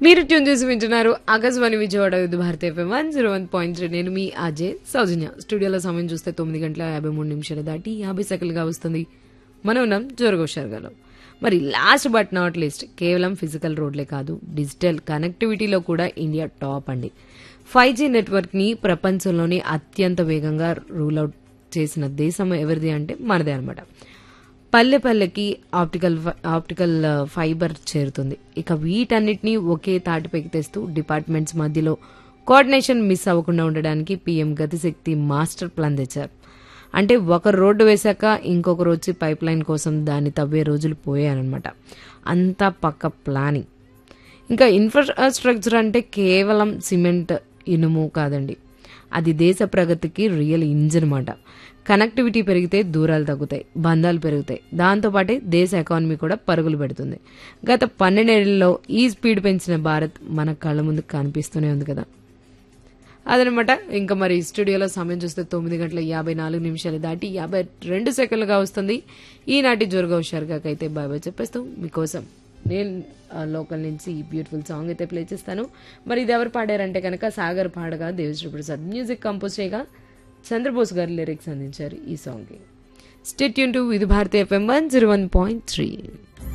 మీరు ట్యూన్ చేసి వింటున్నారు Akashvani Vijayawada with Bharati FM one zero one point three నేను మీ అజయ్ సౌజన్య స్టూడియోలో సమయం చూస్తే తొమ్మిది గంటల యాభై మూడు నిమిషాలు దాటి యాభై సెకండ్లుగా వస్తుంది మనం ఉన్నాం జోరగోషార్గాలో మరి లాస్ట్ బట్ నాట్ లిస్ట్ కేవలం ఫిజికల్ రోడ్లే కాదు డిజిటల్ కనెక్టివిటీలో కూడా ఇండియా టాప్ అండి ఫైవ్ జీ నెట్వర్క్ని ప్రపంచంలోనే అత్యంత వేగంగా రూల్ అవుట్ చేసిన దేశం ఎవరిది అంటే మనదే అనమాట పల్లె పల్లెకి ఆప్టికల్ ఫ- ఆప్టికల్ ఆ, ఫైబర్ చేరుతుంది ఇక వీటన్నిటినీ ఒకే తాటిపైకి తెస్తూ డిపార్ట్మెంట్స్ మధ్యలో కోఆర్డినేషన్ మిస్ అవ్వకుండా ఉండడానికి పీఎం గతిశక్తి మాస్టర్ ప్లాన్ తెచ్చారు అంటే ఒక రోడ్డు వేశాక ఇంకొకరు వచ్చి పైప్ లైన్ కోసం దాన్ని తవ్వే రోజులు పోయాయన్నమాట అంతా పక్క ప్లానింగ్ ఇంకా ఇన్ఫ్రాస్ట్రక్చర్ అంటే కేవలం సిమెంట్ ఇనుము కాదండి అది దేశ ప్రగతికి రియల్ ఇంజిన్ అన్నమాట కనెక్టివిటీ పెరిగితే దూరాలు తగ్గుతాయి బంధాలు పెరుగుతాయి దాంతోపాటే దేశ ఎకానమీ కూడా పరుగులు పెడుతుంది గత పన్నెండేళ్లలో ఈ స్పీడ్ పెంచిన భారత్ మన కళ్ళ ముందు కనిపిస్తూనే ఉంది కదా అదనమాట ఇంకా మరి స్టూడియోలో సమయం చూస్తే తొమ్మిది గంటల యాభై నాలుగు నిమిషాలు దాటి యాభై రెండు సెకండ్లుగా వస్తుంది ఈనాటి జోరుగా హుషారుగా అయితే బాయ్ బాయ్ చెప్పేస్తూ మీకోసం నేను ఆ, లోకల్ నుంచి ఈ బ్యూటిఫుల్ సాంగ్ అయితే ప్లే చేస్తాను మరి ఇది ఎవరు పాడారంటే కనుక సాగర్ పాడగా దేవశ్రీ ప్రసాద్ మ్యూజిక్ కంపోజ్ చేయగా చంద్రబోస్ గారు లిరిక్స్ అందించారు ఈ సాంగ్కి స్టేట్ యూన్ టు ఇది Bharati FM one zero one point three